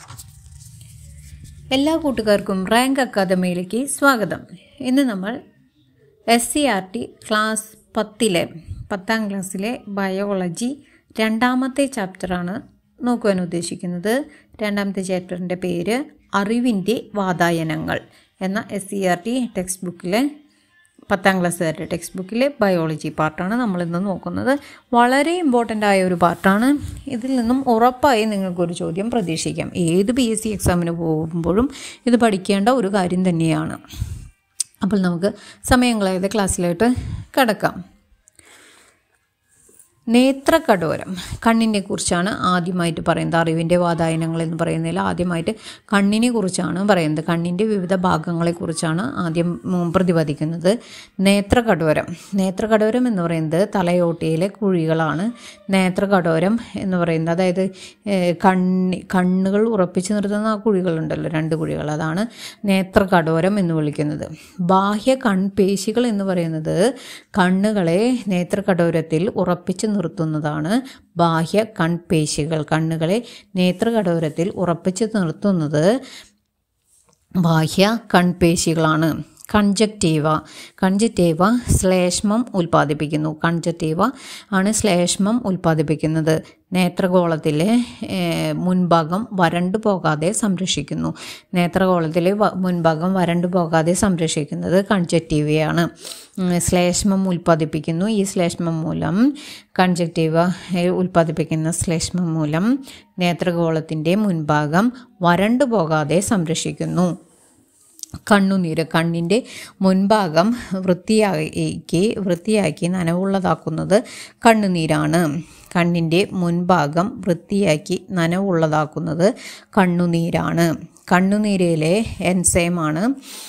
എല്ലാ കൂട്ടുകാർക്കും റാങ്ക് അക്കാദമിയിലേക്ക് സ്വാഗതം ഇന്ന് നമ്മൾ S C R T class പത്തിലെ പത്താം ക്ലാസ്സിലെ ബയോളജി രണ്ടാമത്തെ ചാപ്റ്ററാണ് നോക്കുവാൻ ഉദ്ദേശിക്കുന്നത് രണ്ടാമത്തെ ചാപ്റ്ററിൻ്റെ പേര് അറിവിൻ്റെ വാതായനങ്ങൾ എന്ന S C R T text ബുക്കിലെ പത്താം ക്ലാസ്സുകാരുടെ ടെക്സ്റ്റ് ബുക്കിലെ ബയോളജി പാർട്ടാണ് നമ്മളിന്ന് നോക്കുന്നത് വളരെ ഇമ്പോർട്ടൻ്റ് ആയ ഒരു പാർട്ടാണ് ഇതിൽ നിന്നും ഉറപ്പായി നിങ്ങൾക്കൊരു ചോദ്യം പ്രതീക്ഷിക്കാം ഏത് പി എസ് സി എക്സാമിന് പോകുമ്പോഴും ഇത് പഠിക്കേണ്ട ഒരു കാര്യം തന്നെയാണ് അപ്പോൾ നമുക്ക് സമയം കളയാതെ ക്ലാസ്സിലായിട്ട് കിടക്കാം നേത്രകടോരം കണ്ണിനെ കുറിച്ചാണ് ആദ്യമായിട്ട് പറയുന്നത് അറിവിൻ്റെ വാതായനങ്ങൾ എന്ന് പറയുന്നതിൽ ആദ്യമായിട്ട് കണ്ണിനെ കുറിച്ചാണ് പറയുന്നത് കണ്ണിൻ്റെ വിവിധ ഭാഗങ്ങളെക്കുറിച്ചാണ് ആദ്യം ഉം, പ്രതിപാദിക്കുന്നത് നേത്രകടോരം നേത്രകടോരം എന്ന് പറയുന്നത് തലയോട്ടിയിലെ കുഴികളാണ് നേത്രകടോരം എന്ന് പറയുന്നത് അതായത് ഏഹ്, കണ്ണി കണ്ണുകൾ ഉറപ്പിച്ച് നിർത്തുന്ന ആ കുഴികളുണ്ടല്ലോ രണ്ട് കുഴികൾ അതാണ് നേത്രകടോരം എന്ന് വിളിക്കുന്നത് ബാഹ്യ കൺപേശികൾ എന്ന് പറയുന്നത് കണ്ണുകളെ നേത്രകടോരത്തിൽ ഉറപ്പിച്ച് നിർത്തുന്നതാണ് ബാഹ്യ കൺപേശികൾ കണ്ണുകളെ നേത്രകടോരത്തിൽ ഉറപ്പിച്ച് നിർത്തുന്നത് ബാഹ്യ കൺപേശികളാണ് കൺജക്റ്റീവ കൺജക്റ്റീവ ശ്ലേഷ്മം ഉൽപ്പാദിപ്പിക്കുന്നു കൺജക്റ്റീവ ആണ് ശ്ലേഷ്മം ഉൽപ്പാദിപ്പിക്കുന്നത് നേത്രഗോളത്തിലെ ഏഹ്, മുൻഭാഗം വരണ്ടു പോകാതെ സംരക്ഷിക്കുന്നു നേത്രഗോളത്തിലെ വ- മുൻഭാഗം വരണ്ടു പോകാതെ സംരക്ഷിക്കുന്നത് കൺജക്റ്റീവയാണ് ഉം, ശ്ലേഷ്മം ഉൽപ്പാദിപ്പിക്കുന്നു ഈ ശ്ലേഷ്മം മൂലം കൺജക്റ്റീവ ഏഹ്, ഉൽപ്പാദിപ്പിക്കുന്ന ശ്ലേഷ്മം മൂലം നേത്രഗോളത്തിൻ്റെ മുൻഭാഗം വരണ്ടു പോകാതെ സംരക്ഷിക്കുന്നു കണ്ണുനീര് കണ്ണിൻ്റെ മുൻഭാഗം വൃത്തിയാക്കി വൃത്തിയാക്കി നനവുള്ളതാക്കുന്നത് കണ്ണുനീരാണ് കണ്ണിൻ്റെ മുൻഭാഗം വൃത്തിയാക്കി നനവുള്ളതാക്കുന്നത് കണ്ണുനീരാണ് കണ്ണുനീരിലെ എൻസൈമാണ്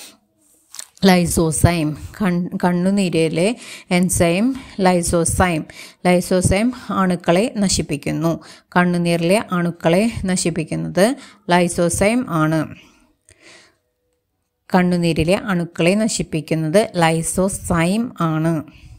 ലൈസോസൈം കൺ കണ്ണുനീരിലെ എൻസൈം ലൈസോസൈം ലൈസോസൈം അണുക്കളെ നശിപ്പിക്കുന്നു കണ്ണുനീരിലെ അണുക്കളെ നശിപ്പിക്കുന്നത് ലൈസോസൈം ആണ് കണ്ണുനീരിലെ അണുക്കളെ നശിപ്പിക്കുന്നത് ലൈസോസൈം ആണ്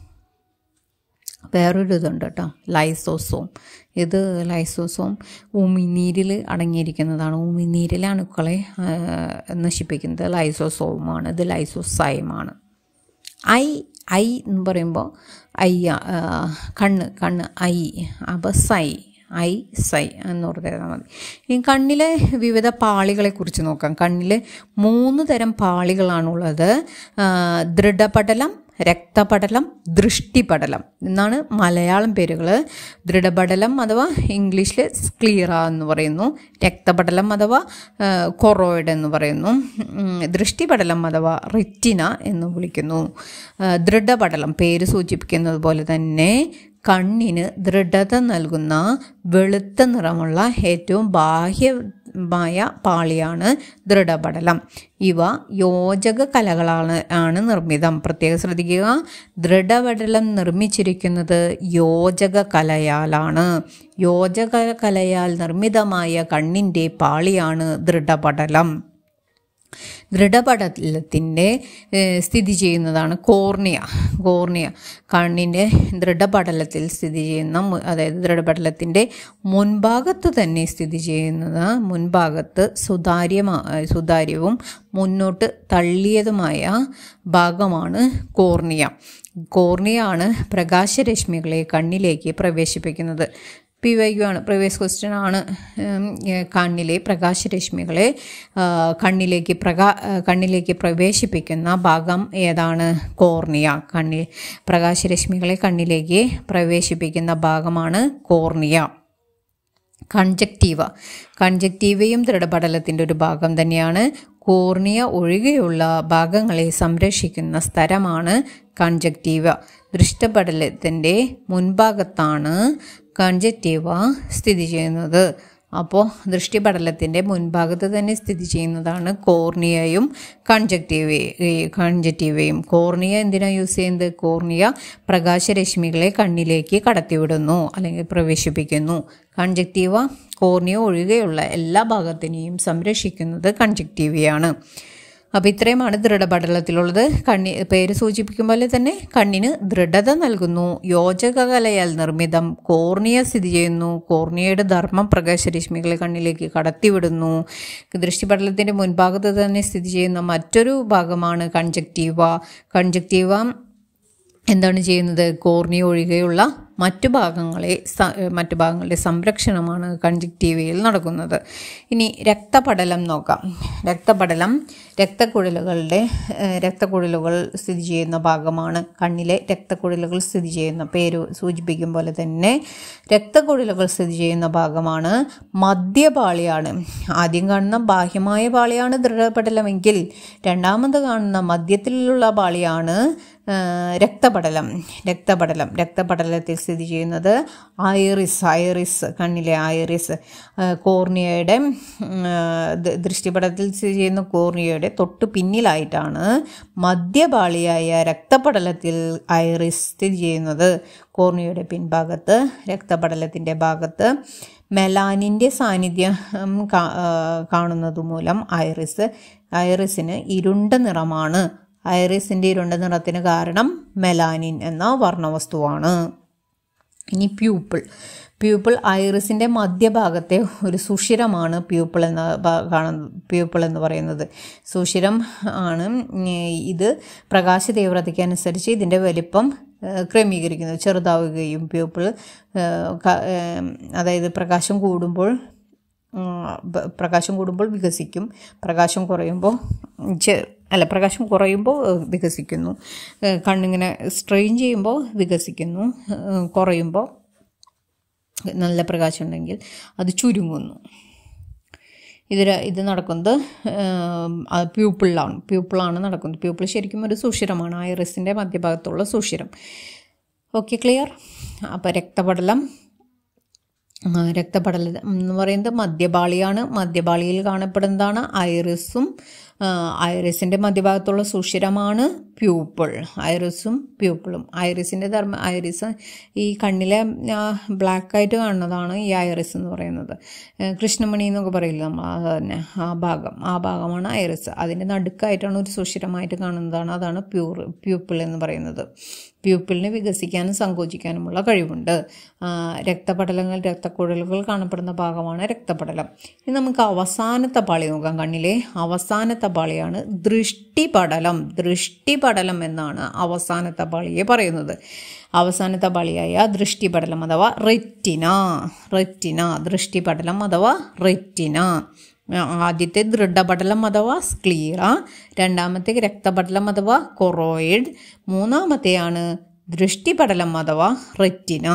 വേറൊരു ഇതുണ്ട് കേട്ടോ ലൈസോസോം ഇത് ലൈസോസോം ഉമിനീരിൽ അടങ്ങിയിരിക്കുന്നതാണ് ഉമിനീരിലെ അണുക്കളെ ആ, നശിപ്പിക്കുന്നത് ലൈസോസോമാണ് ഇത് ലൈസോസൈമാണ് ഐ ഐ എന്ന് പറയുമ്പോൾ ഐ ആ, കണ്ണ് കണ്ണ് ഐ അപ്പോൾ സൈ ഐ സൈ എന്ന് ഓർത്താൽ മതി ഇനി കണ്ണിലെ വിവിധ പാളികളെ കുറിച്ച് നോക്കാം കണ്ണിൽ മൂന്ന് തരം പാളികളാണുള്ളത് ആ, ദൃഢപടലം രക്തപടലം ദൃഷ്ടിപടലം എന്നാണ് മലയാളം പേരുകൾ ദൃഢപടലം അഥവാ ഇംഗ്ലീഷിൽ സ്ക്ലീറ എന്ന് പറയുന്നു രക്തപടലം അഥവാ കൊറോയിഡ് എന്ന് പറയുന്നു ഉം, ദൃഷ്ടിപടലം അഥവാ റിറ്റിന എന്ന് വിളിക്കുന്നു ആ, ദൃഢപടലം പേര് സൂചിപ്പിക്കുന്നത് പോലെ തന്നെ കണ്ണിന് ദൃഢത നൽകുന്ന വെളുത്ത നിറമുള്ള ഏറ്റവും ബാഹ്യമായ പാളിയാണ് ദൃഢപടലം ഇവ യോജക കലകളാണ് ആണ് നിർമ്മിതം പ്രത്യേകം ശ്രദ്ധിക്കുക ദൃഢപടലം നിർമ്മിച്ചിരിക്കുന്നത് യോജക കലയാലാണ് യോജക കലയാൽ നിർമ്മിതമായ കണ്ണിൻ്റെ പാളിയാണ് ദൃഢപടലം ദൃഢപടലത്തിൻ്റെ ഏഹ്, സ്ഥിതി ചെയ്യുന്നതാണ് കോർണിയ കോർണിയ കണ്ണിൻ്റെ ദൃഢപടലത്തിൽ സ്ഥിതി ചെയ്യുന്ന മു- അതായത് ദൃഢപടലത്തിൻ്റെ മുൻഭാഗത്ത് തന്നെ സ്ഥിതി ചെയ്യുന്നത് മുൻഭാഗത്ത് സുതാര്യമാ സുതാര്യവും മുന്നോട്ട് തള്ളിയതുമായ ഭാഗമാണ് കോർണിയ കോർണിയാണ് പ്രകാശരശ്മികളെ കണ്ണിലേക്ക് പ്രവേശിപ്പിക്കുന്നത് പി വൈക്യു ആണ് പ്രീവിയസ് ക്വസ്റ്റ്യൻ ആണ് ഉം, ഏ, കണ്ണിലെ പ്രകാശരശ്മികളെ ആ, കണ്ണിലേക്ക് പ്രകാ ആ, കണ്ണിലേക്ക് പ്രവേശിപ്പിക്കുന്ന ഭാഗം ഏതാണ് കോർണിയ കണ്ണി പ്രകാശരശ്മികളെ കണ്ണിലേക്ക് പ്രവേശിപ്പിക്കുന്ന ഭാഗമാണ് കോർണിയ കൺജക്റ്റീവ കൺജക്റ്റീവയും ദൃഢപടലത്തിൻ്റെ ഒരു ഭാഗം തന്നെയാണ് കോർണിയ ഒഴികെയുള്ള ഭാഗങ്ങളെ സംരക്ഷിക്കുന്ന സ്ഥലമാണ് കൺജക്റ്റീവ ദൃഷ്ടപടലത്തിൻ്റെ മുൻഭാഗത്താണ് കൺജക്റ്റീവ സ്ഥിതി ചെയ്യുന്നത് അപ്പോൾ ദൃഷ്ടിപടലത്തിൻ്റെ മുൻഭാഗത്ത് തന്നെ സ്ഥിതി ചെയ്യുന്നതാണ് കോർണിയയും കൺജക്റ്റീവ കൺജക്റ്റീവയും കോർണിയ എന്തിനാണ് യൂസ് ചെയ്യുന്നത് കോർണിയ പ്രകാശരശ്മികളെ കണ്ണിലേക്ക് കടത്തിവിടുന്നു അല്ലെങ്കിൽ പ്രവേശിപ്പിക്കുന്നു കൺജക്റ്റീവ കോർണിയ ഒഴികെയുള്ള എല്ലാ ഭാഗത്തിനെയും സംരക്ഷിക്കുന്നത് കൺജക്റ്റീവയാണ് അപ്പോൾ ഇത്രയുമാണ് ദൃഢപടലത്തിലുള്ളത് കണ്ണി പേര് സൂചിപ്പിക്കും പോലെ തന്നെ കണ്ണിന് ദൃഢത നൽകുന്നു യോജകകലയാൽ നിർമ്മിതം കോർണിയ സ്ഥിതി ചെയ്യുന്നു കോർണിയയുടെ ധർമ്മം പ്രകാശരശ്മികളെ കണ്ണിലേക്ക് കടത്തിവിടുന്നു ദൃഷ്ടിപടലത്തിൻ്റെ മുൻഭാഗത്ത് തന്നെ സ്ഥിതി ചെയ്യുന്ന മറ്റൊരു ഭാഗമാണ് കൺജക്റ്റീവ കൺജക്റ്റീവ എന്താണ് ചെയ്യുന്നത് കോർണിയ ഒഴികെയുള്ള മറ്റു ഭാഗങ്ങളെ സ- മറ്റു ഭാഗങ്ങളുടെ സംരക്ഷണമാണ് കൺജക്റ്റീവയിൽ നടക്കുന്നത് ഇനി രക്തപടലം നോക്കാം രക്തപടലം രക്തക്കുഴലുകളുടെ ഏഹ്, രക്തക്കുഴലുകൾ സ്ഥിതി ചെയ്യുന്ന ഭാഗമാണ് കണ്ണിലെ രക്തക്കുഴലുകൾ സ്ഥിതി ചെയ്യുന്ന പേര് സൂചിപ്പിക്കും പോലെ തന്നെ രക്തക്കുഴലുകൾ സ്ഥിതി ചെയ്യുന്ന ഭാഗമാണ് മധ്യപാളിയാണ് ആദ്യം കാണുന്ന ബാഹ്യമായ പാളിയാണ് ദൃഢപടലമെങ്കിൽ രണ്ടാമത് കാണുന്ന മധ്യത്തിലുള്ള പാളിയാണ് ആ, രക്തപടലം രക്തപടലം രക്തപടലത്തിൽ സ്ഥിതി ചെയ്യുന്നത് ഐറിസ് ഐറിസ് കണ്ണിലെ ഐറിസ് ആ, കോർണിയയുടെ ഉം, ആ, ദ- ദൃഷ്ടിപടലത്തിൽ സ്ഥിതി ചെയ്യുന്ന കോർണിയയുടെ തൊട്ട് പിന്നിലായിട്ടാണ് മധ്യപാളിയായ രക്തപടലത്തിൽ ഐറിസ് സ്ഥിതി ചെയ്യുന്നത് കോർണിയയുടെ പിൻഭാഗത്ത് രക്തപടലത്തിൻ്റെ ഭാഗത്ത് മെലാനിൻ്റെ സാന്നിധ്യം ഉം, കാ- ആ, കാണുന്നത് മൂലം ഐറിസ് ഐറിസിന് ഇരുണ്ട നിറമാണ് ഐറിസിൻ്റെ ഇരുണ്ട നിറത്തിന് കാരണം മെലാനിൻ എന്ന വർണ്ണവസ്തുവാണ് ഇനി പ്യൂപ്പിൾ പ്യൂപ്പിൾ ഐറിസിൻ്റെ മധ്യഭാഗത്തെ ഒരു സുഷിരമാണ് പ്യൂപ്പിൾ എന്ന ഭാ- കാണുന്ന പ്യൂപ്പിൾ എന്ന് പറയുന്നത് സുഷിരം ആണ് ഉം, ഇത് പ്രകാശ തീവ്രതയ്ക്ക് അനുസരിച്ച് ഇതിൻ്റെ വലിപ്പം ഏഹ്, ക്രമീകരിക്കുന്നത് ചെറുതാവുകയും പ്യൂപ്പിൾ ഏഹ്, ക- ഏഹ്, അതായത് പ്രകാശം കൂടുമ്പോൾ ഉം, ബ- പ്രകാശം കൂടുമ്പോൾ വികസിക്കും പ്രകാശം കുറയുമ്പോൾ ചെ- അല്ല പ്രകാശം കുറയുമ്പോൾ ഏഹ്, വികസിക്കുന്നു ഏഹ്, കണ്ണിങ്ങനെ സ്ട്രെയിൻ ചെയ്യുമ്പോൾ വികസിക്കുന്നു ഏഹ്, കുറയുമ്പോൾ നല്ല പ്രകാശം ഉണ്ടെങ്കിൽ അത് ചുരുങ്ങുന്നു ഇത് ര- ഇത് നടക്കുന്നത് പ്യൂപ്പിളിലാണ് പ്യൂപ്പിളാണ് നടക്കുന്നത് പ്യൂപ്പിൾ ശരിക്കും ഒരു സുഷിരമാണ് ഐറിസിൻ്റെ മധ്യഭാഗത്തുള്ള സുഷിരം ഓക്കെ ക്ലിയർ അപ്പോൾ രക്തപടലം ആ, രക്തപടലം എന്ന് പറയുന്നത് മധ്യപാളിയാണ് മധ്യപാളിയിൽ കാണപ്പെടുന്നതാണ് ഐറിസും ആ, ഐറിസിൻ്റെ മധ്യഭാഗത്തുള്ള സുഷിരമാണ് പ്യൂപ്പിൾ ഐറിസും പ്യൂപ്പിളും ഐറിസിൻ്റെ ധർമ്മ ഐറിസ് ഈ കണ്ണിലെ ബ്ലാക്ക് ആയിട്ട് കാണുന്നതാണ് ഈ ഐറിസ് എന്ന് പറയുന്നത് ഏ, കൃഷ്ണമണി എന്നൊക്കെ പറയില്ല നമ്മൾ അത് തന്നെ ആ ഭാഗം ആ ഭാഗമാണ് ഐറിസ് അതിൻ്റെ നടുക്കായിട്ടാണ് ഒരു സുഷിരമായിട്ട് കാണുന്നതാണ് അതാണ് പ്യൂർ പ്യൂപ്പിൾ എന്ന് പറയുന്നത് പ്യൂപ്പിളിന് വികസിക്കാനും സങ്കോചിക്കാനുമുള്ള കഴിവുണ്ട് ആ, രക്തപടലങ്ങൾ രക്തക്കുഴലുകൾ കാണപ്പെടുന്ന ഭാഗമാണ് രക്തപടലം ഇനി നമുക്ക് അവസാനത്തെ പാളി നോക്കാം കണ്ണിലെ അവസാനത്തെ പാളിയാണ് ദൃഷ്ടിപടലം ദൃഷ്ടിപടലം എന്നാണ് അവസാനത്തെ പാളിയെ പറയുന്നത് അവസാനത്തെ പാളിയായ ദൃഷ്ടിപടലം അഥവാ റെറ്റിന റെറ്റിന ദൃഷ്ടിപടലം അഥവാ റെറ്റിന ആദ്യത്തെ ദൃഢപടലം അഥവാ സ്ക്ലീറ രണ്ടാമത്തെ രക്തപടലം അഥവാ കൊറോയിഡ് മൂന്നാമത്തെയാണ് ദൃഷ്ടിപടലം അഥവാ റെറ്റിന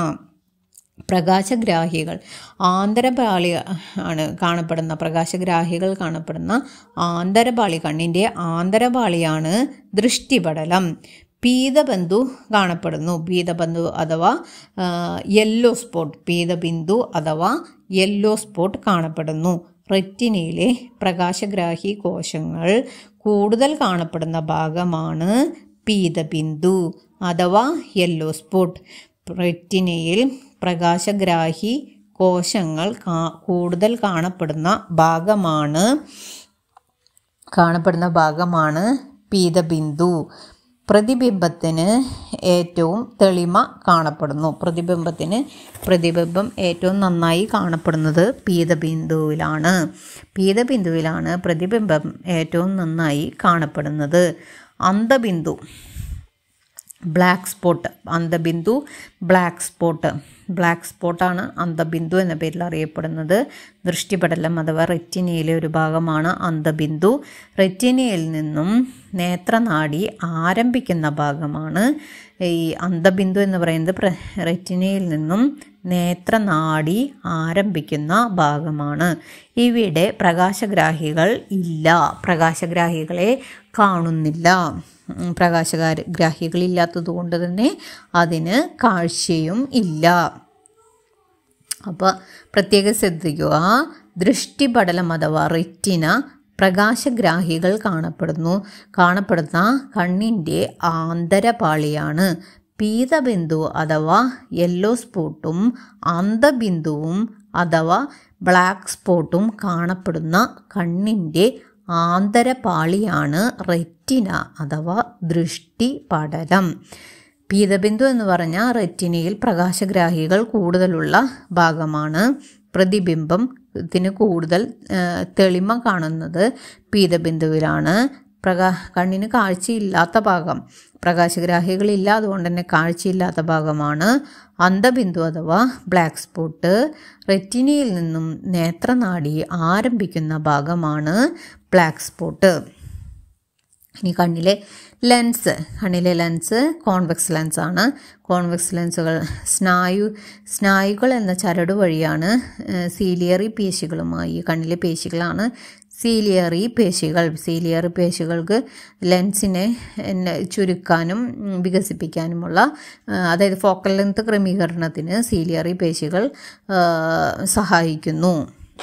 പ്രകാശഗ്രാഹികൾ ആന്തരപാളി ആണ് കാണപ്പെടുന്ന പ്രകാശഗ്രാഹികൾ കാണപ്പെടുന്ന ആന്തരപാളി കണ്ണിൻ്റെ ആന്തരപാളിയാണ് ദൃഷ്ടിപടലം പീതബന്ധു കാണപ്പെടുന്നു പീതബന്ധു അഥവാ യെല്ലോ സ്പോട്ട് പീതബിന്ദു അഥവാ യെല്ലോ സ്പോട്ട് കാണപ്പെടുന്നു റെറ്റിനയിലെ പ്രകാശഗ്രാഹി കോശങ്ങൾ കൂടുതൽ കാണപ്പെടുന്ന ഭാഗമാണ് പീതബിന്ദു അഥവാ യെല്ലോ സ്പോട്ട് റെറ്റിനയിൽ പ്രകാശഗ്രാഹി കോശങ്ങൾ കാ- കൂടുതൽ കാണപ്പെടുന്ന ഭാഗമാണ് കാണപ്പെടുന്ന ഭാഗമാണ് പീതബിന്ദു പ്രതിബിംബത്തിന് ഏറ്റവും തെളിമ കാണപ്പെടുന്നു പ്രതിബിംബത്തിന് പ്രതിബിംബം ഏറ്റവും നന്നായി കാണപ്പെടുന്നത് പീതബിന്ദുവിലാണ് പീതബിന്ദുവിലാണ് പ്രതിബിംബം ഏറ്റവും നന്നായി കാണപ്പെടുന്നത് അന്തബിന്ദു ബ്ലാക്ക് സ്പോട്ട് അന്തബിന്ദു ബ്ലാക്ക് സ്പോട്ട് ബ്ലാക്ക് സ്പോട്ടാണ് അന്തബിന്ദു എന്ന പേരിൽ അറിയപ്പെടുന്നത് ദൃഷ്ടിപടലം അഥവാ റെറ്റിനയിലെ ഒരു ഭാഗമാണ് അന്തബിന്ദു റെറ്റിനയിൽ നിന്നും നേത്രനാടി ആരംഭിക്കുന്ന ഭാഗമാണ് ഈ അന്തബിന്ദു എന്ന് പറയുന്നത് പ്ര- റെറ്റിനയിൽ നിന്നും നേത്രനാടി ആരംഭിക്കുന്ന ഭാഗമാണ് ഇവിടെ പ്രകാശഗ്രാഹികൾ ഇല്ല പ്രകാശഗ്രാഹികളെ കാണുന്നില്ല ഉം, പ്രകാശഗ്രാഹികളില്ലാത്തത് കൊണ്ട് തന്നെ അതിന് കാഴ്ചയും ഇല്ല അപ്പോൾ പ്രത്യേകം ശ്രദ്ധിക്കുക ദൃഷ്ടിപടലം അഥവാ റെറ്റിന പ്രകാശഗ്രാഹികൾ കാണപ്പെടുന്നു കാണപ്പെടുന്ന കണ്ണിൻ്റെ ആന്തരപാളിയാണ് പീതബിന്ദു അഥവാ യെല്ലോ സ്പോട്ടും അന്തബിന്ദുവും അഥവാ ബ്ലാക്ക് സ്പോട്ടും കാണപ്പെടുന്ന കണ്ണിൻ്റെ ആന്തരപാളിയാണ് റെറ്റിന അഥവാ ദൃഷ്ടി പടലം പീതബിന്ദു എന്ന് പറഞ്ഞാൽ റെറ്റിനയിൽ പ്രകാശഗ്രാഹികൾ കൂടുതലുള്ള ഭാഗമാണ് പ്രതിബിംബം ത്തിന് കൂടുതൽ ആ, തെളിമ കാണുന്നത് പീതബിന്ദുവിലാണ് പ്രകാ കണ്ണിന് കാഴ്ചയില്ലാത്ത ഭാഗം പ്രകാശഗ്രാഹികളില്ല അതുകൊണ്ട് തന്നെ കാഴ്ചയില്ലാത്ത ഭാഗമാണ് അന്ധബിന്ദു അഥവാ ബ്ലാക്ക് സ്പോട്ട് റെറ്റിനയിൽ നിന്നും നേത്രനാടി ആരംഭിക്കുന്ന ഭാഗമാണ് ബ്ലാക്ക് സ്പോട്ട് ഇനി കണ്ണിലെ ലെൻസ് കണ്ണിലെ ലെൻസ് കോൺവെക്സ് ലെൻസ് ആണ് കോൺവെക്സ് ലെൻസുകൾ സ്നായു സ്നായുകൾ എന്ന ചരട് വഴിയാണ് സീലിയറി പേശികളുമായി കണ്ണിലെ പേശികളാണ് സീലിയറി പേശികൾ സീലിയറി പേശികൾക്ക് ലെൻസിനെ എന്നെ ചുരുക്കാനും ഉം, വികസിപ്പിക്കാനുമുള്ള ആ, അതായത് ഫോക്കൽ ലെങ്ത് ക്രമീകരണത്തിന് സീലിയറി പേശികൾ ആ, സഹായിക്കുന്നു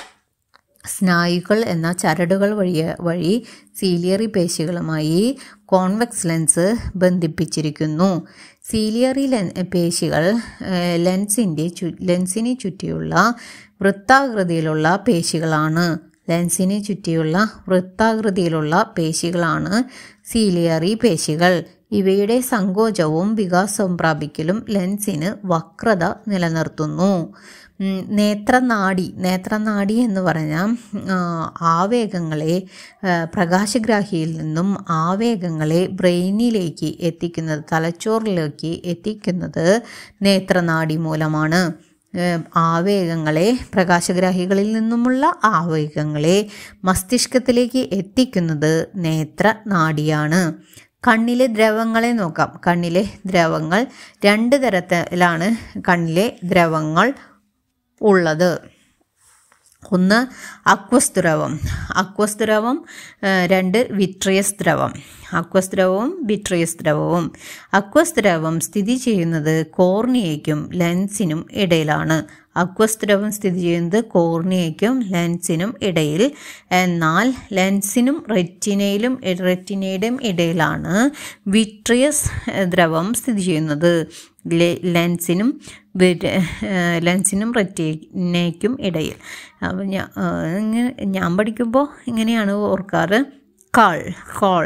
സ്നായുകൾ എന്ന ചരടുകൾ വഴി വഴി സീലിയറി പേശികളുമായി കോൺവെക്സ് ലെൻസ് ബന്ധിപ്പിച്ചിരിക്കുന്നു സീലിയറി ലെൻ പേശികൾ ഏഹ്, ലെൻസിൻ്റെ ചു ലെൻസിനെ ചുറ്റിയുള്ള വൃത്താകൃതിയിലുള്ള പേശികളാണ് ലെൻസിനെ ചുറ്റിയുള്ള വൃത്താകൃതിയിലുള്ള പേശികളാണ് സീലിയറി പേശികൾ ഇവയുടെ സങ്കോചവും വികാസവും പ്രാപിക്കലും ലെൻസിന് വക്രത നിലനിർത്തുന്നു ഉം, നേത്രനാഡി നേത്രനാഡി എന്ന് പറഞ്ഞാൽ ആ, ആവേഗങ്ങളെ ആ, പ്രകാശഗ്രാഹിയിൽ നിന്നും ആവേഗങ്ങളെ ബ്രെയിനിലേക്ക് എത്തിക്കുന്നത് തലച്ചോറിലേക്ക് എത്തിക്കുന്നത് നേത്രനാഡി മൂലമാണ് ഏഹ് ആവേഗങ്ങളെ പ്രകാശഗ്രാഹികളിൽ നിന്നുമുള്ള ആവേഗങ്ങളെ മസ്തിഷ്കത്തിലേക്ക് എത്തിക്കുന്നത് നേത്രനാഡിയാണ് കണ്ണിലെ ദ്രവങ്ങളെ നോക്കാം കണ്ണിലെ ദ്രവങ്ങൾ രണ്ട് തരത്തിലാണ് കണ്ണിലെ ദ്രവങ്ങൾ ഉള്ളത് ഒന്ന് അക്വസ് ദ്രവം അക്വസ് ദ്രവം ഏഹ്, രണ്ട് വിട്രിയസ് ദ്രവം അക്വസ് ദ്രവവും വിട്രിയസ് ദ്രവവും അക്വസ് ദ്രവം സ്ഥിതി ചെയ്യുന്നത് കോർണിയയ്ക്കും ലെൻസിനും ഇടയിലാണ് അക്വസ് ദ്രവം സ്ഥിതി ചെയ്യുന്നത് കോർണിയയ്ക്കും ലെൻസിനും ഇടയിൽ എന്നാൽ ലെൻസിനും റെറ്റിനയിലും റെറ്റിനയുടെയും ഇടയിലാണ് വിട്രിയസ് ദ്രവം സ്ഥിതി ചെയ്യുന്നത് ലെ- ലെൻസിനും വിര- ഏഹ് ലെൻസിനും റെറ്റിനയ്ക്കും ഇടയിൽ അപ്പം ഞാൻ ഇങ്ങനെ ഞാൻ പഠിക്കുമ്പോൾ ഇങ്ങനെയാണ് ഓർക്കാറ് കാൾ കോൾ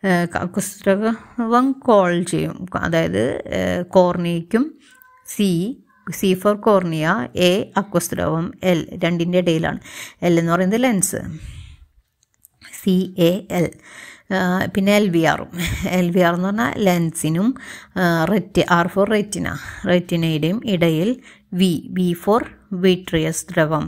പുസ്തകം കോൾ ചെയ്യും അതായത് കോർണിയയ്ക്കും C C for cornea A അക്വസ്ത്രവം എൽ രണ്ടിൻ്റെ ഇടയിലാണ് എൽ എന്ന് പറയുന്നത് ലെൻസ് സി എ എൽ പിന്നെ എൽ വി ആറും എൽ വി ആർ എന്ന് പറഞ്ഞാൽ ലെൻസിനും റെറ്റി ആർ ഫോർ റെറ്റിന റെറ്റിനയുടെയും ഇടയിൽ വി വി ഫോർ വിട്രിയസ് ദ്രവം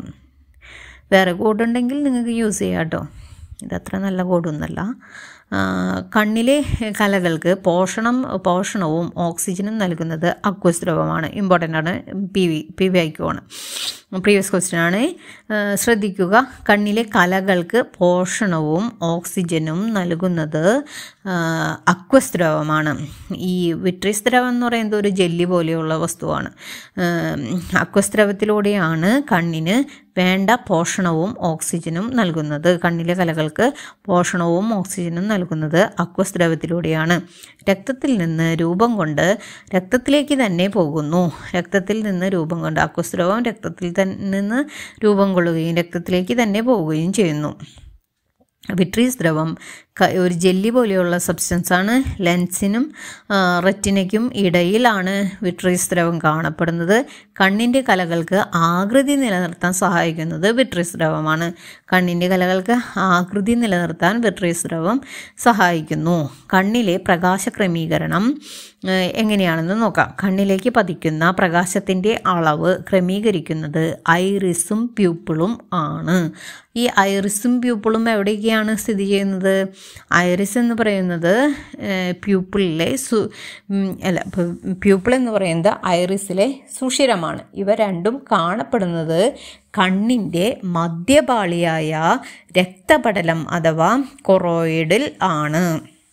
വേറെ കോഡുണ്ടെങ്കിൽ നിങ്ങൾക്ക് യൂസ് ചെയ്യാം കേട്ടോ ഇതത്ര നല്ല കോഡൊന്നുമല്ല ആ, കണ്ണിലെ കലകൾക്ക് പോഷണം പോഷണവും ഓക്സിജനും നൽകുന്നത് അക്വസ് ദ്രവമാണ് ഇമ്പോർട്ടൻ്റ് ആണ് പി വി പി വി ഐക്കുമാണ് പ്രീവിയസ് ക്വസ്റ്റ്യൻ ആണ് ആ, ശ്രദ്ധിക്കുക കണ്ണിലെ കലകൾക്ക് പോഷണവും ഓക്സിജനും നൽകുന്നത് ആ, അക്വസ് ദ്രവമാണ് ഈ വിട്രിസ് ദ്രവം എന്ന് പറയുന്നത് ഒരു ജെല്ലി പോലെയുള്ള വസ്തുവാണ് അക്വസ് ദ്രവത്തിലൂടെയാണ് കണ്ണിന് വേണ്ട പോഷണവും ഓക്സിജനും നൽകുന്നത് കണ്ണിലെ കലകൾക്ക് പോഷണവും ഓക്സിജനും നൽകുന്നത് അക്വസ് ദ്രവത്തിലൂടെയാണ് രക്തത്തിൽ നിന്ന് രൂപം കൊണ്ട് രക്തത്തിലേക്ക് തന്നെ പോകുന്നു രക്തത്തിൽ നിന്ന് രൂപം കൊണ്ട് അക്വസ് ദ്രവം രക്തത്തിൽ തന്നെ നിന്ന് രൂപം കൊള്ളുകയും രക്തത്തിലേക്ക് തന്നെ പോവുകയും ചെയ്യുന്നു വിട്രീസ് ദ്രവം ക- ഒരു ജെല്ലി പോലെയുള്ള സബ്സ്റ്റൻസ് ആണ് ലെൻസിനും ആ, റെറ്റിനയ്ക്കും ഇടയിലാണ് വിട്രീസ് ദ്രവം കാണപ്പെടുന്നത് കണ്ണിൻ്റെ കലകൾക്ക് ആകൃതി നിലനിർത്താൻ സഹായിക്കുന്നത് വിട്രീസ് ദ്രവമാണ് കണ്ണിൻ്റെ കലകൾക്ക് ആകൃതി നിലനിർത്താൻ വിട്രീസ് ദ്രവം സഹായിക്കുന്നു കണ്ണിലെ പ്രകാശ ക്രമീകരണം ആ, എങ്ങനെയാണെന്ന് നോക്കാം കണ്ണിലേക്ക് പതിക്കുന്ന പ്രകാശത്തിൻ്റെ അളവ് ക്രമീകരിക്കുന്നത് ഐറിസും പ്യൂപ്പിളും ആണ് ഈ ഐറിസും പ്യൂപ്പിളും എവിടെയൊക്കെയാണ് സ്ഥിതി ചെയ്യുന്നത് ഐറിസ് എന്ന് പറയുന്നത് പ്യൂപ്പിളിലെ സു ഉം, അല്ല പ്യൂപ്പിൾ എന്ന് പറയുന്നത് ഐറിസിലെ സുഷിരമാണ് ഇവ രണ്ടും കാണപ്പെടുന്നത് കണ്ണിൻ്റെ മധ്യപാളിയായ രക്തപടലം അഥവാ കൊറോയിഡിൽ ആണ്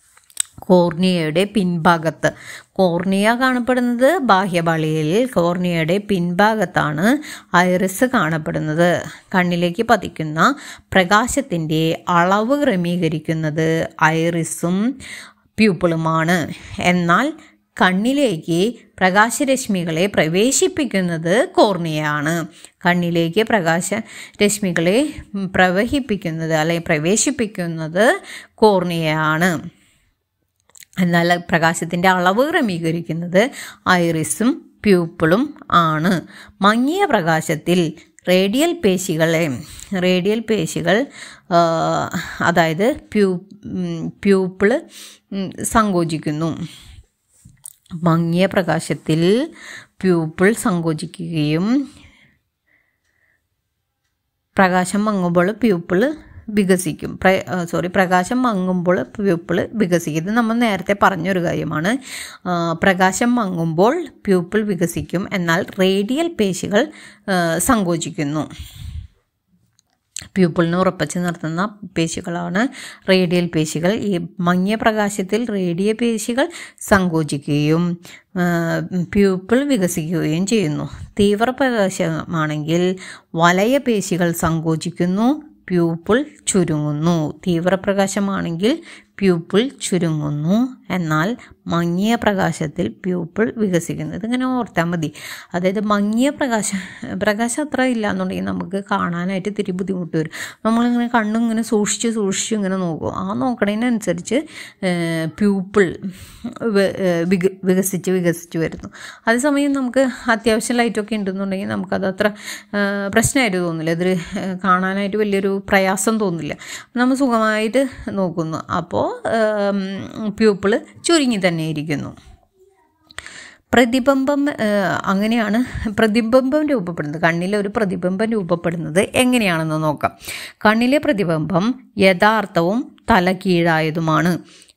കോർണിയയുടെ പിൻഭാഗത്ത് കോർണിയ കാണപ്പെടുന്നത് ബാഹ്യപാളിയിൽ കോർണിയയുടെ പിൻഭാഗത്താണ് ഐറിസ് കാണപ്പെടുന്നത് കണ്ണിലേക്ക് പതിക്കുന്ന പ്രകാശത്തിൻ്റെ അളവ് ക്രമീകരിക്കുന്നത് ഐറിസും പ്യൂപ്പിളുമാണ് എന്നാൽ കണ്ണിലേക്ക് പ്രകാശരശ്മികളെ പ്രവേശിപ്പിക്കുന്നത് കോർണിയയാണ് കണ്ണിലേക്ക് പ്രകാശരശ്മികളെ പ്രവഹിപ്പിക്കുന്നത് അല്ലെങ്കിൽ പ്രവേശിപ്പിക്കുന്നത് കോർണിയയാണ് എന്നാൽ പ്രകാശത്തിൻ്റെ അളവ് ക്രമീകരിക്കുന്നത് ഐറിസും പ്യൂപ്പിളും ആണ് മങ്ങിയ പ്രകാശത്തിൽ റേഡിയൽ പേശികളെ റേഡിയൽ പേശികൾ ആ, അതായത് പ്യൂ പ്യൂപ്പിള് സങ്കോചിക്കുന്നു മങ്ങിയ പ്രകാശത്തിൽ പ്യൂപ്പിൾ സങ്കോചിക്കുകയും പ്രകാശം മങ്ങുമ്പോൾ പ്യൂപ്പിൾ വികസിക്കും പ്ര സോറി പ്രകാശം മങ്ങുമ്പോൾ പ്യൂപ്പിൾ വികസിക്കും ഇത് നമ്മൾ നേരത്തെ പറഞ്ഞൊരു കാര്യമാണ് ആ, പ്രകാശം മങ്ങുമ്പോൾ പ്യൂപ്പിൾ വികസിക്കും എന്നാൽ റേഡിയൽ പേശികൾ ആ, സങ്കോചിക്കുന്നു പ്യൂപ്പിളിനെ ഉറപ്പിച്ച് നിർത്തുന്ന പേശികളാണ് റേഡിയൽ പേശികൾ ഈ മങ്ങിയ പ്രകാശത്തിൽ റേഡിയ പേശികൾ സങ്കോചിക്കുകയും ആ, പ്യൂപ്പിൾ വികസിക്കുകയും ചെയ്യുന്നു തീവ്രപ്രകാശമാണെങ്കിൽ വലയ പേശികൾ സങ്കോചിക്കുന്നു പ്യൂപ്പിൾ ചുരുങ്ങുന്നു തീവ്രപ്രകാശമാണെങ്കിൽ പ്യൂപ്പിൾ ചുരുങ്ങുന്നു എന്നാൽ മങ്ങിയ പ്രകാശത്തിൽ പ്യൂപ്പിൾ വികസിക്കുന്നു ഇതിങ്ങനെ ഓർത്താൽ മതി അതായത് മങ്ങിയ പ്രകാശം പ്രകാശം അത്ര ഇല്ല എന്നുണ്ടെങ്കിൽ നമുക്ക് കാണാനായിട്ട് ഇത്തിരി ബുദ്ധിമുട്ട് വരും നമ്മളിങ്ങനെ കണ്ണിങ്ങനെ സൂക്ഷിച്ച് സൂക്ഷിച്ച് ഇങ്ങനെ നോക്കും ആ നോക്കണതിനനുസരിച്ച് പ്യൂപ്പിൾ വിക വികസിച്ച് വികസിച്ച് വരുന്നു അതേസമയം നമുക്ക് അത്യാവശ്യം ലൈറ്റൊക്കെ ഉണ്ടെന്നുണ്ടെങ്കിൽ നമുക്കത് അത്ര ആ, പ്രശ്നമായിട്ട് തോന്നില്ല ഇതിൽ കാണാനായിട്ട് വലിയൊരു പ്രയാസം തോന്നില്ല നമ്മൾ സുഖമായിട്ട് നോക്കുന്നു അപ്പോൾ പ്യൂപ്പിള് ചുരുങ്ങി തന്നെ ഇരിക്കുന്നു പ്രതിബിംബം ഏഹ്, അങ്ങനെയാണ് പ്രതിബിംബം രൂപപ്പെടുന്നത് കണ്ണിലെ ഒരു പ്രതിബിംബം രൂപപ്പെടുന്നത് എങ്ങനെയാണെന്ന് നോക്കാം കണ്ണിലെ പ്രതിബിംബം യഥാർത്ഥവും തലകീഴായതുമാണ്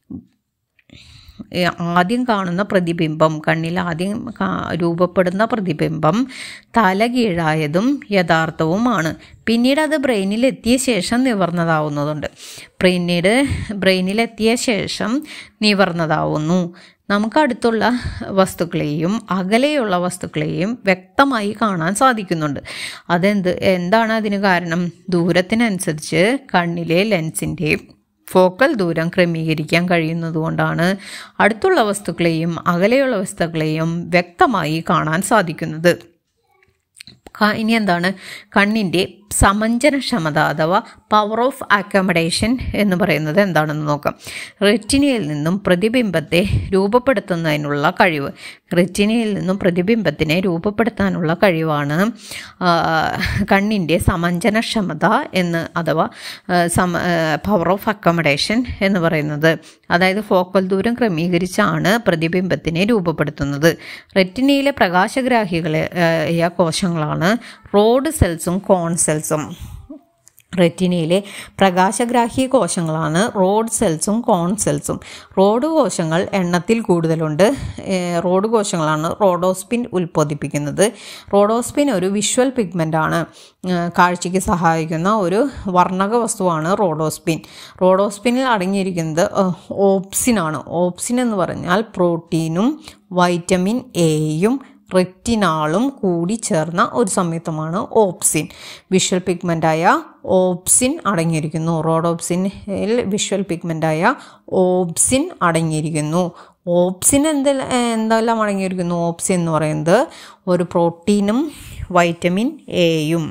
ഏ, ആദ്യം കാണുന്ന പ്രതിബിംബം കണ്ണിൽ ആദ്യം കാ- രൂപപ്പെടുന്ന പ്രതിബിംബം തലകീഴായതും യഥാർത്ഥവുമാണ് പിന്നീട് അത് ബ്രെയിനിൽ എത്തിയ ശേഷം നിവർന്നതാവുന്നതുണ്ട് പിന്നീട് ബ്രെയിനിലെത്തിയ ശേഷം നിവർന്നതാവുന്നു നമുക്ക് അടുത്തുള്ള വസ്തുക്കളെയും അകലെയുള്ള വസ്തുക്കളെയും വ്യക്തമായി കാണാൻ സാധിക്കുന്നുണ്ട് അതെന്ത് എന്താണ് അതിന് കാരണം ദൂരത്തിനനുസരിച്ച് കണ്ണിലെ ലെൻസിൻ്റെ ഫോക്കൽ ദൂരം ക്രമീകരിക്കാൻ കഴിയുന്നതുകൊണ്ടാണ് അടുത്തുള്ള വസ്തുക്കളെയും അകലെയുള്ള വസ്തുക്കളെയും വ്യക്തമായി കാണാൻ സാധിക്കുന്നത് ക- ഇനി എന്താണ് കണ്ണിൻ്റെ സമഞ്ജനക്ഷമത അഥവാ പവർ ഓഫ് അക്കോമഡേഷൻ എന്ന് പറയുന്നത് എന്താണെന്ന് നോക്കാം റെറ്റിനയിൽ നിന്നും പ്രതിബിംബത്തെ രൂപപ്പെടുത്തുന്നതിനുള്ള കഴിവ് റെറ്റിനയിൽ നിന്നും പ്രതിബിംബത്തിനെ രൂപപ്പെടുത്താനുള്ള കഴിവാണ് ആ, കണ്ണിൻ്റെ സമഞ്ജനക്ഷമത എന്ന് അഥവാ ആ, സമ പവർ ഓഫ് അക്കോമഡേഷൻ എന്ന് പറയുന്നത് അതായത് ഫോക്കൽ ദൂരം ക്രമീകരിച്ചാണ് പ്രതിബിംബത്തിനെ രൂപപ്പെടുത്തുന്നത് റെറ്റിനയിലെ പ്രകാശഗ്രാഹികളായ കോശങ്ങളാണ് റോഡ് സെൽസും കോൺ സെൽസും റെറ്റിനയിലെ പ്രകാശഗ്രാഹി കോശങ്ങളാണ് റോഡ് സെൽസും കോൺ സെൽസും റോഡ് കോശങ്ങൾ എണ്ണത്തിൽ കൂടുതലുണ്ട് ഏഹ് റോഡ് കോശങ്ങളാണ് റോഡോസ്പിൻ ഉൽപ്പാദിപ്പിക്കുന്നത് റോഡോസ്പിൻ ഒരു വിഷ്വൽ പിഗ്മെൻ്റാണ് കാഴ്ചയ്ക്ക് സഹായിക്കുന്ന ഒരു വർണ്ണക വസ്തുവാണ് റോഡോസ്പിൻ റോഡോസ്പിനിൽ അടങ്ങിയിരിക്കുന്നത് ഏഹ്, ഓപ്സിനാണ് ഓപ്സിൻ എന്ന് പറഞ്ഞാൽ പ്രോട്ടീനും വൈറ്റമിൻ എയും റെറ്റിനാളും കൂടി ചേർന്ന ഒരു സംയുക്തമാണ് ഓപ്സിൻ വിഷ്വൽ പിഗ്മെൻ്റായ ഓപ്സിൻ അടങ്ങിയിരിക്കുന്നു റോഡോപ്സിനിൽ വിഷ്വൽ പിഗ്മെൻ്റായ ഓപ്സിൻ അടങ്ങിയിരിക്കുന്നു ഓപ്സിൻ എന്തെല്ലാം എന്തെല്ലാം അടങ്ങിയിരിക്കുന്നു ഓപ്സിൻ എന്ന് പറയുന്നത് ഒരു പ്രോട്ടീനും വൈറ്റമിൻ എയും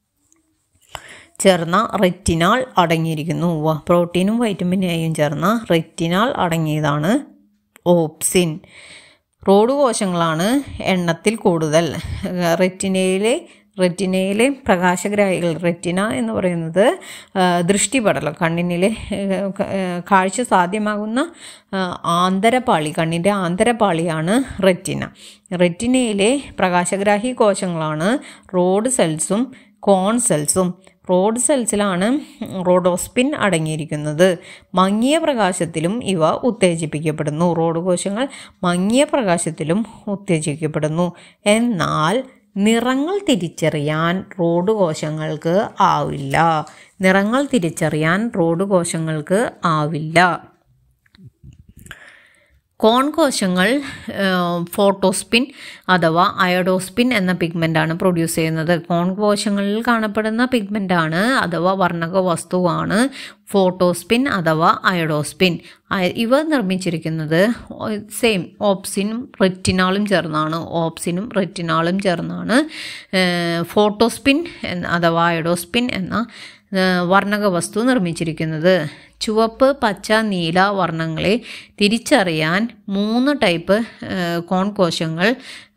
ചേർന്ന റെറ്റിനാൾ അടങ്ങിയിരിക്കുന്നു വ- പ്രോട്ടീനും വൈറ്റമിൻ എയും ചേർന്ന റെറ്റിനാൾ അടങ്ങിയതാണ് ഓപ്സിൻ റോഡ് കോശങ്ങളാണ് എണ്ണത്തിൽ കൂടുതൽ റെറ്റിനയിലെ റെറ്റിനയിലെ പ്രകാശഗ്രാഹികൾ റെറ്റിന എന്ന് പറയുന്നത് ആ, ദൃഷ്ടിപടലം കണ്ണിനിലെ ഏ, ക- ഏ, കാഴ്ച സാധ്യമാകുന്ന ആ, ആന്തരപാളി കണ്ണിൻ്റെ ആന്തരപാളിയാണ് റെറ്റിന റെറ്റിനയിലെ പ്രകാശഗ്രാഹി കോശങ്ങളാണ് റോഡ് സെൽസും കോൺ സെൽസും റോഡ് സെൽസിലാണ് റോഡോസ്പിൻ അടങ്ങിയിരിക്കുന്നത് മങ്ങിയ പ്രകാശത്തിലും ഇവ ഉത്തേജിപ്പിക്കപ്പെടുന്നു റോഡ് കോശങ്ങൾ മങ്ങിയ പ്രകാശത്തിലും ഉത്തേജിക്കപ്പെടുന്നു എന്നാൽ നിറങ്ങൾ തിരിച്ചറിയാൻ റോഡ് കോശങ്ങൾക്ക് ആവില്ല നിറങ്ങൾ തിരിച്ചറിയാൻ റോഡ് കോശങ്ങൾക്ക് ആവില്ല കോൺ കോശങ്ങൾ ഫോട്ടോസ്പിൻ അഥവാ അയഡോസ്പിൻ എന്ന പിഗ്മെൻ്റാണ് പ്രൊഡ്യൂസ് ചെയ്യുന്നത് കോൺ കോശങ്ങളിൽ കാണപ്പെടുന്ന പിഗ്മെൻ്റാണ് അഥവാ വർണ്ണക വസ്തുവാണ് ഫോട്ടോസ്പിൻ അഥവാ അയഡോസ്പിൻ ഇവ നിർമ്മിച്ചിരിക്കുന്നത് സെയിം ഓപ്സിനും റെറ്റിനാളും ചേർന്നാണ് ഓപ്സിനും റെറ്റിനാളും ചേർന്നാണ് ഫോട്ടോസ്പിൻ എന്ന അഥവാ അയഡോസ്പിൻ എന്ന വർണ്ണക വസ്തു നിർമ്മിച്ചിരിക്കുന്നത് ചുവപ്പ് പച്ച നീല വർണ്ണങ്ങളെ തിരിച്ചറിയാൻ മൂന്ന് ടൈപ്പ് കോൺകോശങ്ങൾ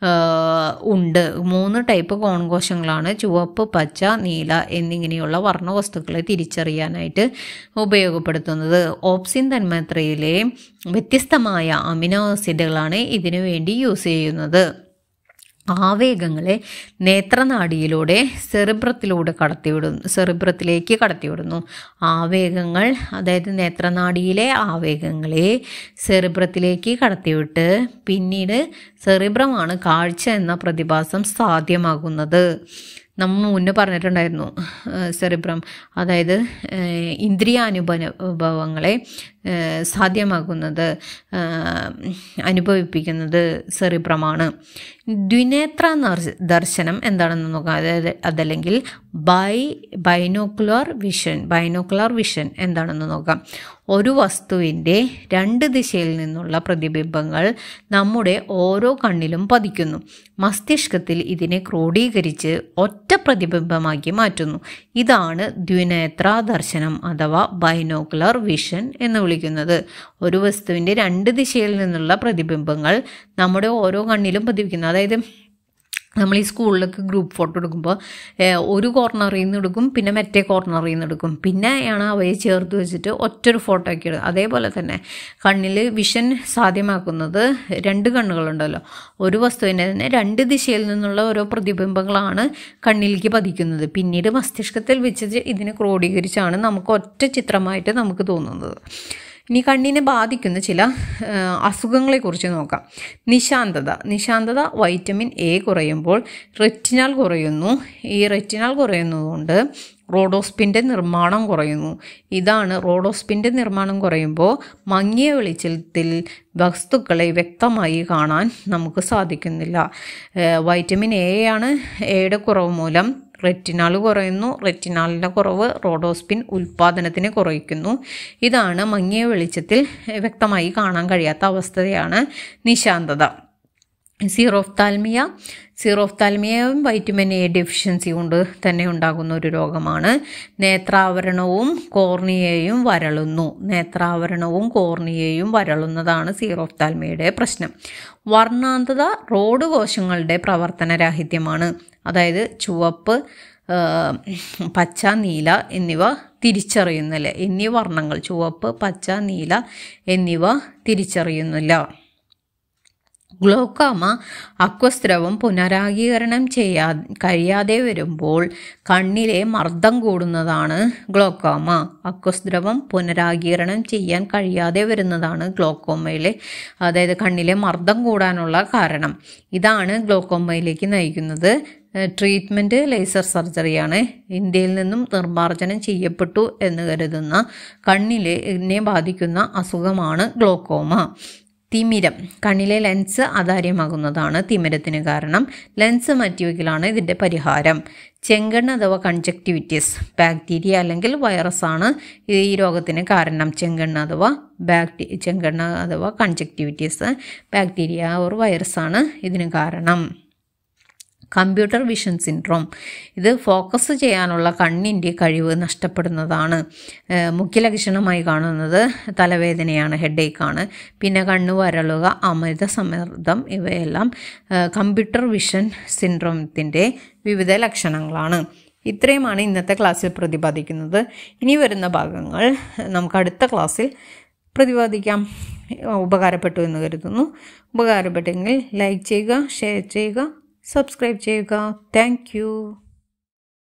ഉണ്ട് മൂന്ന് ടൈപ്പ് കോൺകോശങ്ങളാണ് ചുവപ്പ് പച്ച നീല എന്നിങ്ങനെയുള്ള വർണ്ണവസ്തുക്കളെ തിരിച്ചറിയാനായിട്ട് ഉപയോഗപ്പെടുത്തുന്നത് ഓപ്സിൻ തന്മാത്രയിലെ വ്യത്യസ്തമായ അമിനോ ആസിഡുകളാണ് ഇതിനു വേണ്ടി യൂസ് ചെയ്യുന്നത് ആവേഗങ്ങളെ നേത്രനാടിയിലൂടെ സെറിബ്രത്തിലൂടെ കടത്തിവിടുന്നു സെറിബ്രത്തിലേക്ക് കടത്തിവിടുന്നു ആവേഗങ്ങൾ അതായത് നേത്രനാടിയിലെ ആവേഗങ്ങളെ സെറിബ്രത്തിലേക്ക് കടത്തിവിട്ട് പിന്നീട് സെറിബ്രമാണ് കാഴ്ച എന്ന പ്രതിഭാസം സാധ്യമാകുന്നത് നമ്മൾ മുന്നേ പറഞ്ഞിട്ടുണ്ടായിരുന്നു സെറിബ്രം അതായത് ഇന്ദ്രിയാനുഭവങ്ങളെ സാധ്യമാക്കുന്നത് അനുഭവിപ്പിക്കുന്നത് സെറിബ്രമാണ് ദ്വിനേത്ര ദർശനം എന്താണെന്ന് നോക്കാം അതായത് അതല്ലെങ്കിൽ ബൈ ബൈനോക്കുലർ വിഷൻ ബൈനോക്കുലർ വിഷൻ എന്താണെന്ന് നോക്കാം ഒരു വസ്തുവിൻ്റെ രണ്ട് ദിശയിൽ നിന്നുള്ള പ്രതിബിംബങ്ങൾ നമ്മുടെ ഓരോ കണ്ണിലും പതിക്കുന്നു മസ്തിഷ്കത്തിൽ ഇതിനെ ക്രോഡീകരിച്ച് ഒറ്റ പ്രതിബിംബമാക്കി മാറ്റുന്നു ഇതാണ് ദ്വിനേത്ര ദർശനം അഥവാ ബൈനോക്കുലർ വിഷൻ എന്ന് വിളിക്കുന്നത് ഒരു വസ്തുവിൻ്റെ രണ്ട് ദിശയിൽ നിന്നുള്ള പ്രതിബിംബങ്ങൾ നമ്മുടെ ഓരോ കണ്ണിലും പതിപ്പിക്കുന്നു അതായത് നമ്മൾ ഈ സ്കൂളിലൊക്കെ ഗ്രൂപ്പ് ഫോട്ടോ എടുക്കുമ്പോൾ ഒരു കോർണറിൽ നിന്ന് എടുക്കും പിന്നെ മറ്റേ കോർണറിൽ നിന്ന് എടുക്കും പിന്നെയാണ് അവയെ ചേർത്ത് വെച്ചിട്ട് ഒറ്റൊരു ഫോട്ടോ ഒക്കെ എടുക്കും അതേപോലെ തന്നെ കണ്ണിൽ വിഷൻ സാധ്യമാക്കുന്നത് രണ്ട് കണ്ണുകളുണ്ടല്ലോ ഒരു വസ്തുവിൻ്റെ തന്നെ രണ്ട് ദിശയിൽ നിന്നുള്ള ഓരോ പ്രതിബിംബങ്ങളാണ് കണ്ണിലേക്ക് പതിക്കുന്നത് പിന്നീട് മസ്തിഷ്കത്തിൽ വെച്ച് ഇതിനെ ക്രോഡീകരിച്ചാണ് നമുക്ക് ഒറ്റ ചിത്രമായിട്ട് നമുക്ക് തോന്നുന്നത് ഇനി കണ്ണിനെ ബാധിക്കുന്ന ചില അസുഖങ്ങളെക്കുറിച്ച് നോക്കാം നിശാന്തത നിശാന്തത വൈറ്റമിൻ എ കുറയുമ്പോൾ റെറ്റിനാൽ കുറയുന്നു ഈ റെറ്റിനാൽ കുറയുന്നതുകൊണ്ട് റോഡോസ്പിൻ്റെ നിർമ്മാണം കുറയുന്നു ഇതാണ് റോഡോസ്പിൻ്റെ നിർമ്മാണം കുറയുമ്പോൾ മങ്ങിയ വെളിച്ചത്തിൽ വസ്തുക്കളെ വ്യക്തമായി കാണാൻ നമുക്ക് സാധിക്കുന്നില്ല വൈറ്റമിൻ എ ആണ് എയുടെ കുറവ് മൂലം റെറ്റിനാൾ കുറയുന്നു റെറ്റിനാളിൻ്റെ കുറവ് റോഡോസ്പിൻ ഉൽപ്പാദനത്തിന് കുറയ്ക്കുന്നു ഇതാണ് മങ്ങിയ വെളിച്ചത്തിൽ വ്യക്തമായി കാണാൻ കഴിയാത്ത അവസ്ഥയാണ് നിശാന്തത സീറോഫ്താൽമിയ സീറോഫ്താൽമിയയും വൈറ്റമിൻ എ ഡെഫിഷ്യൻസി കൊണ്ട് തന്നെ ഉണ്ടാകുന്ന ഒരു രോഗമാണ് നേത്രാവരണവും കോർണിയയും വരളുന്നു നേത്രാവരണവും കോർണിയയും വരളുന്നതാണ് സീറോഫ്താൽമിയയുടെ പ്രശ്നം വർണ്ണാന്തത റോഡ് കോശങ്ങളുടെ പ്രവർത്തനരാഹിത്യമാണ് അതായത് ചുവപ്പ് പച്ച നീല എന്നിവ തിരിച്ചറിയുന്നില്ല എന്നീ വർണ്ണങ്ങൾ ചുവപ്പ് പച്ച നീല എന്നിവ തിരിച്ചറിയുന്നില്ല ഗ്ലോക്കോമ അക്വസ്രവം പുനരാഗീകരണം ചെയ്യാ കഴിയാതെ വരുമ്പോൾ കണ്ണിലെ മർദ്ദം കൂടുന്നതാണ് ഗ്ലോക്കോമ അക്വസ്ദ്രവം പുനരാഗീകരണം ചെയ്യാൻ കഴിയാതെ വരുന്നതാണ് ഗ്ലോക്കോമയിലെ അതായത് കണ്ണിലെ മർദ്ദം കൂടാനുള്ള കാരണം ഇതാണ് ഗ്ലോക്കോമയിലേക്ക് നയിക്കുന്നത് ട്രീറ്റ്മെൻറ്റ് ലേസർ സർജറിയാണ് ഇന്ത്യയിൽ നിന്നും നിർമ്മാർജ്ജനം ചെയ്യപ്പെട്ടു എന്ന് കരുതുന്ന കണ്ണിലെ ബാധിക്കുന്ന അസുഖമാണ് ഗ്ലോക്കോമ തിമിരം കണ്ണിലെ ലെൻസ് അതാര്യമാകുന്നതാണ് തിമിരത്തിന് കാരണം ലെൻസ് മാറ്റിവെക്കലാണ് ഇതിൻ്റെ പരിഹാരം ചെങ്കണ്ണ് അഥവാ കൺജക്റ്റിവിറ്റീസ് ബാക്ടീരിയ അല്ലെങ്കിൽ വൈറസാണ് ഈ രോഗത്തിന് കാരണം ചെങ്കണ്ണ് അഥവാ ബാക്ടി ചെങ്കണ്ണ് അഥവാ കൺജക്റ്റിവിറ്റീസ് ബാക്ടീരിയ ഓർ വൈറസാണ് ഇതിന് കാരണം കമ്പ്യൂട്ടർ വിഷൻ സിൻഡ്രോം ഇത് ഫോക്കസ് ചെയ്യാനുള്ള കണ്ണിൻ്റെ കഴിവ് നഷ്ടപ്പെടുന്നതാണ് മുഖ്യ ലക്ഷണമായി കാണുന്നത് തലവേദനയാണ് ഹെഡേക്കാണ് പിന്നെ കണ്ണ് വരളുക അമിത സമ്മർദ്ദം ഇവയെല്ലാം കമ്പ്യൂട്ടർ വിഷൻ സിൻഡ്രോമത്തിൻ്റെ വിവിധ ലക്ഷണങ്ങളാണ് ഇത്രയുമാണ് ഇന്നത്തെ ക്ലാസ്സിൽ പ്രതിപാദിക്കുന്നത് ഇനി വരുന്ന ഭാഗങ്ങൾ നമുക്ക് അടുത്ത ക്ലാസ്സിൽ പ്രതിപാദിക്കാം ഉപകാരപ്പെട്ടു എന്ന് കരുതുന്നു ഉപകാരപ്പെട്ടെങ്കിൽ ലൈക്ക് ചെയ്യുക ഷെയർ ചെയ്യുക സബ്സ്ക്രൈബ് ചെയ്യുക താങ്ക്